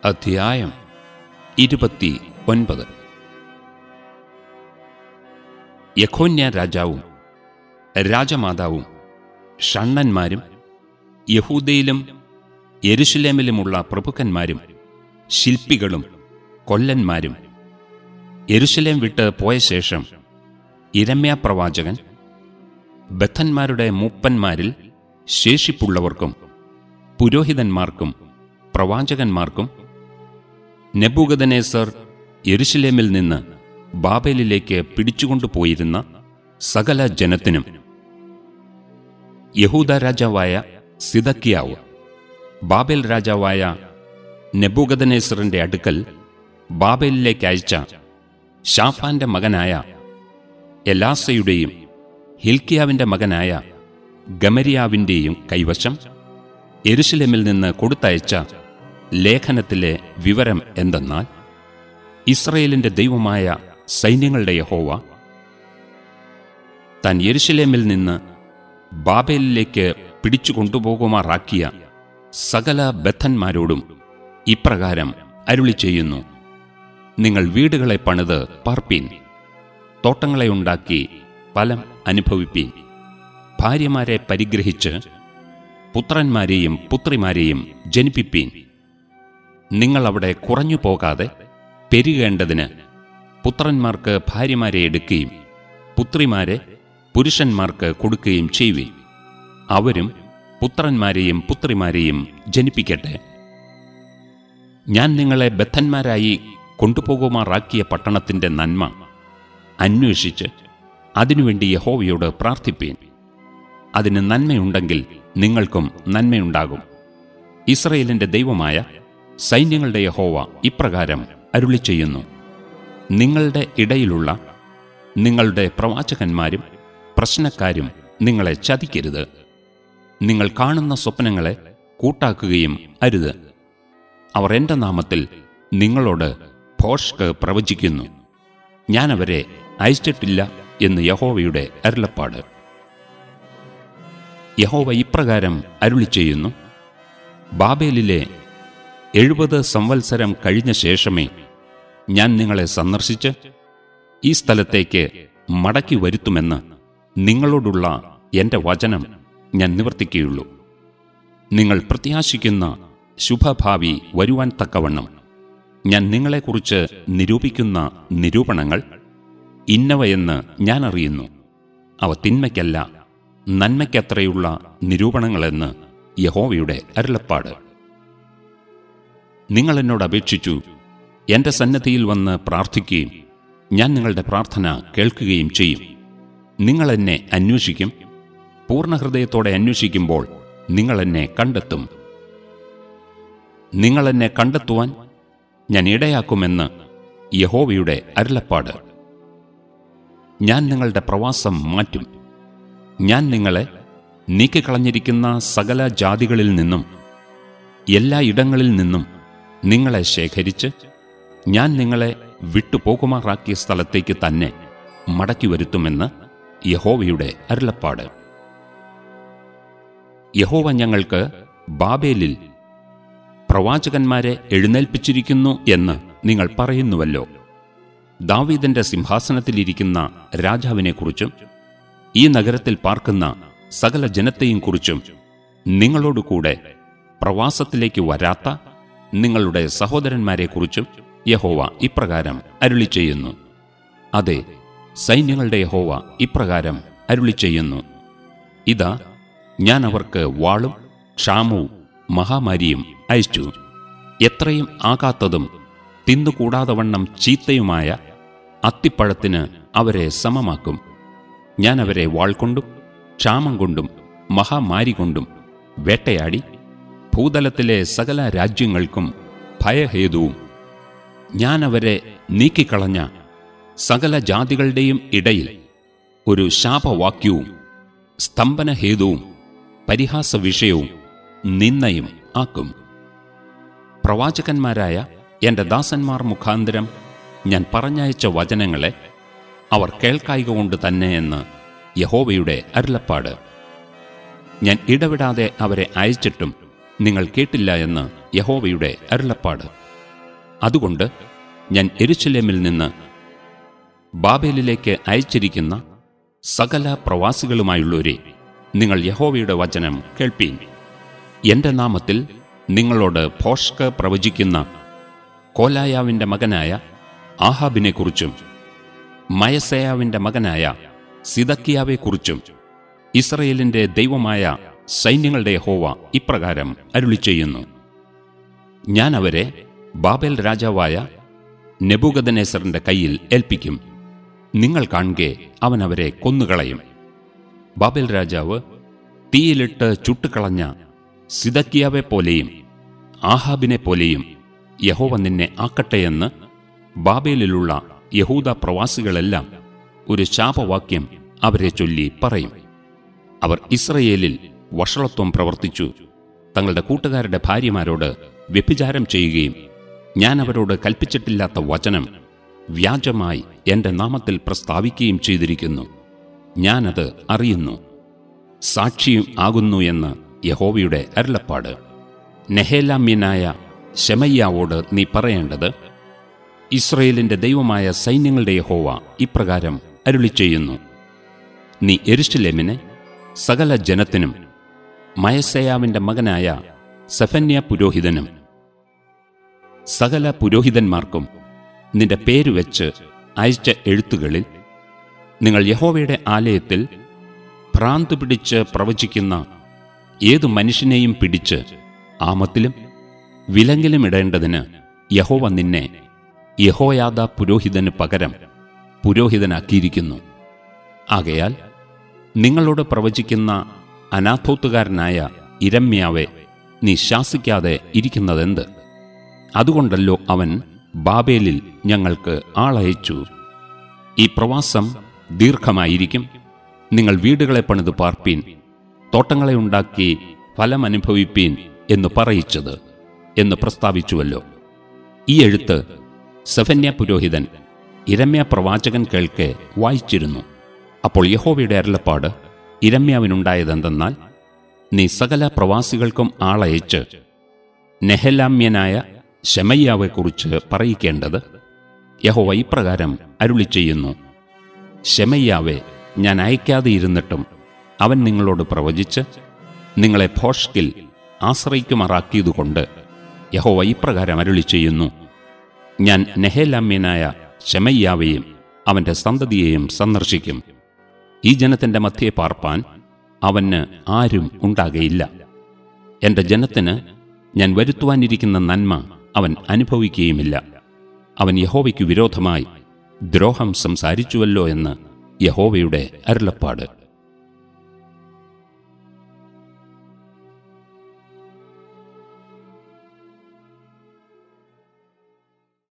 അധ്യായം ഇരുപത്തി ഒൻപത് യഖോന്യ രാജാവും രാജമാതാവും ഷണ്ണന്മാരും യഹൂദയിലും യെരുശലേമിലുമുള്ള പ്രഭുക്കന്മാരും ശില്പികളും കൊല്ലന്മാരും യെരുശലേം വിട്ട് പോയ ശേഷം ഇരമ്യ പ്രവാചകൻ ബദ്ധന്മാരുടെ മൂപ്പന്മാരിൽ ശേഷിപ്പുള്ളവർക്കും പുരോഹിതന്മാർക്കും പ്രവാചകന്മാർക്കും നെബൂഗദനേസർ യെരുശലേമിൽ നിന്ന് ബാബേലിലേക്ക് പിടിച്ചുകൊണ്ടുപോയിരുന്ന സകല ജനത്തിനും യഹൂദ രാജാവായ സിദക്കിയാവ് ബാബേൽ രാജാവായ നെബൂഗദനേസറിന്റെ അടുക്കൽ ബാബേലിലേക്ക് അയച്ച ഷാഫാന്റെ മകനായ എലാസയുടെയും ഹിൽക്കിയാവിന്റെ മകനായ ഗമരിയാവിന്റെയും കൈവശം എരുശലേമിൽ നിന്ന് കൊടുത്തയച്ച ലേഖനത്തിലെ വിവരം എന്തെന്നാൽ ഇസ്രയേലിന്റെ ദൈവമായ സൈന്യങ്ങളുടെ യഹോവ താൻ യെരുശലേമിൽ നിന്ന് ബാബേലിലേക്ക് പിടിച്ചു കൊണ്ടുപോകുമാറാക്കിയ സകല ബദ്ധന്മാരോടും ഇപ്രകാരം അരുളി ചെയ്യുന്നു നിങ്ങൾ വീടുകളെ പണിത് പാർപ്പീൻ തോട്ടങ്ങളെ ഉണ്ടാക്കി ഫലം അനുഭവിപ്പീൻ ഭാര്യമാരെ പരിഗ്രഹിച്ച് പുത്രന്മാരെയും പുത്രിമാരെയും ജനിപ്പിപ്പീൻ നിങ്ങൾ അവിടെ കുറഞ്ഞു പോകാതെ പെരുകേണ്ടതിന് പുത്രന്മാർക്ക് ഭാര്യമാരെ എടുക്കുകയും പുത്രിമാരെ പുരുഷന്മാർക്ക് കൊടുക്കുകയും ചെയ്യുവിൻ അവരും പുത്രന്മാരെയും പുത്രിമാരെയും ജനിപ്പിക്കട്ടെ ഞാൻ നിങ്ങളെ ബദ്ധന്മാരായി കൊണ്ടുപോകുമാറാക്കിയ പട്ടണത്തിന്റെ നന്മ അന്വേഷിച്ച് അതിനുവേണ്ടി യഹോവയോട് പ്രാർത്ഥിപ്പീൻ അതിന് നന്മയുണ്ടെങ്കിൽ നിങ്ങൾക്കും നന്മയുണ്ടാകും ഇസ്രയേലിന്റെ ദൈവമായ സൈന്യങ്ങളുടെ യഹോവ ഇപ്രകാരം അരുളി ചെയ്യുന്നു നിങ്ങളുടെ ഇടയിലുള്ള നിങ്ങളുടെ പ്രവാചകന്മാരും പ്രശ്നക്കാരും നിങ്ങളെ ചതിക്കരുത് നിങ്ങൾ കാണുന്ന സ്വപ്നങ്ങളെ കൂട്ടാക്കുകയും അരുത് അവർ എന്റെ നാമത്തിൽ നിങ്ങളോട് ഭോഷ്ക്ക് പ്രവചിക്കുന്നു ഞാൻ അവരെ അയച്ചിട്ടില്ല എന്ന് യഹോവയുടെ അരുളപ്പാട് യഹോവ ഇപ്രകാരം അരുളി ചെയ്യുന്നു ബാബേലിലെ എഴുപത് സംവത്സരം കഴിഞ്ഞ ശേഷമേ ഞാൻ നിങ്ങളെ സന്ദർശിച്ച് ഈ സ്ഥലത്തേക്ക് മടക്കി വരുത്തുമെന്ന് നിങ്ങളോടുള്ള എന്റെ വചനം ഞാൻ നിവർത്തിക്കുകയുള്ളൂ നിങ്ങൾ പ്രത്യാശിക്കുന്ന ശുഭഭാവി വരുവാൻ തക്കവണ്ണം ഞാൻ നിങ്ങളെക്കുറിച്ച് നിരൂപിക്കുന്ന നിരൂപണങ്ങൾ ഇന്നവയെന്ന് ഞാൻ അറിയുന്നു അവ തിന്മയ്ക്കല്ല നന്മയ്ക്കത്രയുള്ള നിരൂപണങ്ങളെന്ന് യഹോവയുടെ അരുളപ്പാട് നിങ്ങൾ എന്നോട് അപേക്ഷിച്ചു എന്റെ സന്നദ്ധിയിൽ വന്ന് പ്രാർത്ഥിക്കുകയും ഞാൻ നിങ്ങളുടെ പ്രാർത്ഥന കേൾക്കുകയും ചെയ്യും നിങ്ങൾ എന്നെ അന്വേഷിക്കും പൂർണ്ണഹൃദയത്തോടെ അന്വേഷിക്കുമ്പോൾ നിങ്ങൾ എന്നെ കണ്ടെത്തും നിങ്ങൾ എന്നെ കണ്ടെത്തുവാൻ ഞാൻ ഇടയാക്കുമെന്ന് യഹോവയുടെ അരുളപ്പാട് ഞാൻ നിങ്ങളുടെ പ്രവാസം മാറ്റും ഞാൻ നിങ്ങളെ നീക്കിക്കളഞ്ഞിരിക്കുന്ന സകല ജാതികളിൽ നിന്നും എല്ലാ ഇടങ്ങളിൽ നിന്നും നിങ്ങളെ ശേഖരിച്ച് ഞാൻ നിങ്ങളെ വിട്ടുപോകുമാറാക്കിയ സ്ഥലത്തേക്ക് തന്നെ മടക്കി വരുത്തുമെന്ന് യഹോവയുടെ അരുളപ്പാട് യഹോവ ഞങ്ങൾക്ക് ബാബേലിൽ പ്രവാചകന്മാരെ എഴുന്നേൽപ്പിച്ചിരിക്കുന്നു എന്ന് നിങ്ങൾ പറയുന്നുവല്ലോ ദാവീദിന്റെ സിംഹാസനത്തിലിരിക്കുന്ന രാജാവിനെക്കുറിച്ചും ഈ നഗരത്തിൽ പാർക്കുന്ന സകല ജനത്തെയും കുറിച്ചും നിങ്ങളോടുകൂടെ പ്രവാസത്തിലേക്ക് വരാത്ത നിങ്ങളുടെ സഹോദരന്മാരെക്കുറിച്ചും യഹോവ ഇപ്രകാരം അരുളി ചെയ്യുന്നു അതെ സൈന്യങ്ങളുടെ യഹോവ ഇപ്രകാരം അരുളി ചെയ്യുന്നു ഇതാ ഞാൻ അവർക്ക് വാളും ക്ഷാമവും മഹാമാരിയും അയച്ചു എത്രയും ആകാത്തതും തിന്നുകൂടാതവണ്ണം ചീത്തയുമായ അത്തിപ്പഴത്തിന് അവരെ സമമാക്കും ഞാൻ അവരെ വാൾ കൊണ്ടും ക്ഷാമം കൊണ്ടും മഹാമാരി കൊണ്ടും വേട്ടയാടി ഭൂതലത്തിലെ സകല രാജ്യങ്ങൾക്കും ഭയഹേതുവും ഞാൻ അവരെ നീക്കിക്കളഞ്ഞ സകല ജാതികളുടെയും ഇടയിൽ ഒരു ശാപവാക്യവും സ്തംഭനഹേതുവും പരിഹാസ വിഷയവും നിന്നയും ആക്കും പ്രവാചകന്മാരായ എന്റെ ദാസന്മാർ മുഖാന്തരം ഞാൻ പറഞ്ഞയച്ച വചനങ്ങളെ അവർ കേൾക്കായിക കൊണ്ട് തന്നെ എന്ന് യഹോവയുടെ അരുളപ്പാട് ഞാൻ ഇടവിടാതെ അവരെ അയച്ചിട്ടും നിങ്ങൾ കേട്ടില്ല എന്ന് യഹോവയുടെ അരുളപ്പാട് അതുകൊണ്ട് ഞാൻ എരുശലേമിൽ നിന്ന് ബാബേലിലേക്ക് അയച്ചിരിക്കുന്ന സകല പ്രവാസികളുമായുള്ളവരെ നിങ്ങൾ യഹോവയുടെ വചനം കേൾപ്പീൻ എന്റെ നാമത്തിൽ നിങ്ങളോട് ഭോഷ്ക പ്രവചിക്കുന്ന കോലായാവിന്റെ മകനായ ആഹാബിനെക്കുറിച്ചും മയസയാവിന്റെ മകനായ സിദക്കിയാവെക്കുറിച്ചും ഇസ്രയേലിന്റെ ദൈവമായ സൈന്യങ്ങളുടെ യഹോവ ഇപ്രകാരം അരുളി ചെയ്യുന്നു ഞാൻ അവരെ ബാബേൽ രാജാവായ നെബുഗദനേസറിന്റെ കയ്യിൽ ഏൽപ്പിക്കും നിങ്ങൾ കാണുകെ അവൻ അവരെ കൊന്നുകളയും ബാബേൽ രാജാവ് തീയിലിട്ട് ചുട്ടുകളഞ്ഞ സിദക്കിയാവെ പോലെയും ആഹാബിനെ പോലെയും യഹോവ നിന്നെ ആക്കട്ടെയെന്ന് ബാബേലിലുള്ള യഹൂദ പ്രവാസികളെല്ലാം ഒരു ശാപവാക്യം അവരെ ചൊല്ലി പറയും അവർ ഇസ്രയേലിൽ വഷളത്വം പ്രവർത്തിച്ചു തങ്ങളുടെ കൂട്ടുകാരുടെ ഭാര്യമാരോട് വ്യഭിചാരം ചെയ്യുകയും ഞാൻ അവരോട് കൽപ്പിച്ചിട്ടില്ലാത്ത വചനം വ്യാജമായി എന്റെ നാമത്തിൽ പ്രസ്താവിക്കുകയും ചെയ്തിരിക്കുന്നു ഞാനത് അറിയുന്നു സാക്ഷിയും ആകുന്നു എന്ന് യഹോവയുടെ അരുളപ്പാട് നെഹേലാമ്യനായ ശമയ്യാവോട് നീ പറയേണ്ടത് ഇസ്രയേലിന്റെ ദൈവമായ സൈന്യങ്ങളുടെ യഹോവ ഇപ്രകാരം അരുളി ചെയ്യുന്നു നീ എരുഷലേമിനെ സകല ജനത്തിനും മയസയാവിന്റെ മകനായ സഫന്യ പുരോഹിതനും സകല പുരോഹിതന്മാർക്കും നിന്റെ പേര് വെച്ച് അയച്ച എഴുത്തുകളിൽ നിങ്ങൾ യഹോവയുടെ ആലയത്തിൽ ഭ്രാന്ത് പിടിച്ച് പ്രവചിക്കുന്ന ഏതു മനുഷ്യനെയും പിടിച്ച് ആമത്തിലും വിലങ്ങിലും ഇടേണ്ടതിന് യഹോവ നിന്നെ യഹോയാദ പുരോഹിതന് പകരം പുരോഹിതനാക്കിയിരിക്കുന്നു ആകയാൽ നിങ്ങളോട് പ്രവചിക്കുന്ന അനാഥോത്തുകാരനായ ഇരമ്യാവെ നീ ശാസിക്കാതെ ഇരിക്കുന്നതെന്ത് അതുകൊണ്ടല്ലോ അവൻ ബാബേലിൽ ഞങ്ങൾക്ക് ആളയച്ചു ഈ പ്രവാസം ദീർഘമായിരിക്കും നിങ്ങൾ വീടുകളെ പണിത് പാർപ്പീൻ തോട്ടങ്ങളെ ഉണ്ടാക്കി ഫലമനുഭവിപ്പീൻ എന്ന് പറയിച്ചത് എന്ന് പ്രസ്താവിച്ചുവല്ലോ ഈ എഴുത്ത് സഫന്യ പുരോഹിതൻ ഇരമ്യ പ്രവാചകൻ കേൾക്കെ വായിച്ചിരുന്നു അപ്പോൾ യഹോവയുടെ അരുളപ്പാട് ഇരമ്യാവിനുണ്ടായതെന്തെന്നാൽ നീ സകല പ്രവാസികൾക്കും ആളയച്ച് നെഹലാമ്യനായ ശമയ്യാവെക്കുറിച്ച് പറയിക്കേണ്ടത് യഹോവ ഇപ്രകാരം അരുളി ചെയ്യുന്നു ശമയ്യാവെ ഞാൻ അയക്കാതെ ഇരുന്നിട്ടും അവൻ നിങ്ങളോട് പ്രവചിച്ച് നിങ്ങളെ ഭോഷ്കിൽ ആശ്രയിക്കുമാറാക്കിയതുകൊണ്ട് യഹോവ ഇപ്രകാരം അരുളി ചെയ്യുന്നു ഞാൻ നെഹേലാമ്യനായ ശമയ്യാവെയും അവന്റെ സന്തതിയെയും സന്ദർശിക്കും ഈ ജനത്തിന്റെ മധ്യേ പാർപ്പാൻ അവന് ആരും ഉണ്ടാകയില്ല എന്റെ ജനത്തിന് ഞാൻ വരുത്തുവാനിരിക്കുന്ന നന്മ അവൻ അനുഭവിക്കുകയുമില്ല അവൻ യഹോവയ്ക്കു വിരോധമായി ദ്രോഹം സംസാരിച്ചുവല്ലോ എന്ന് യഹോവയുടെ അരുളപ്പാട്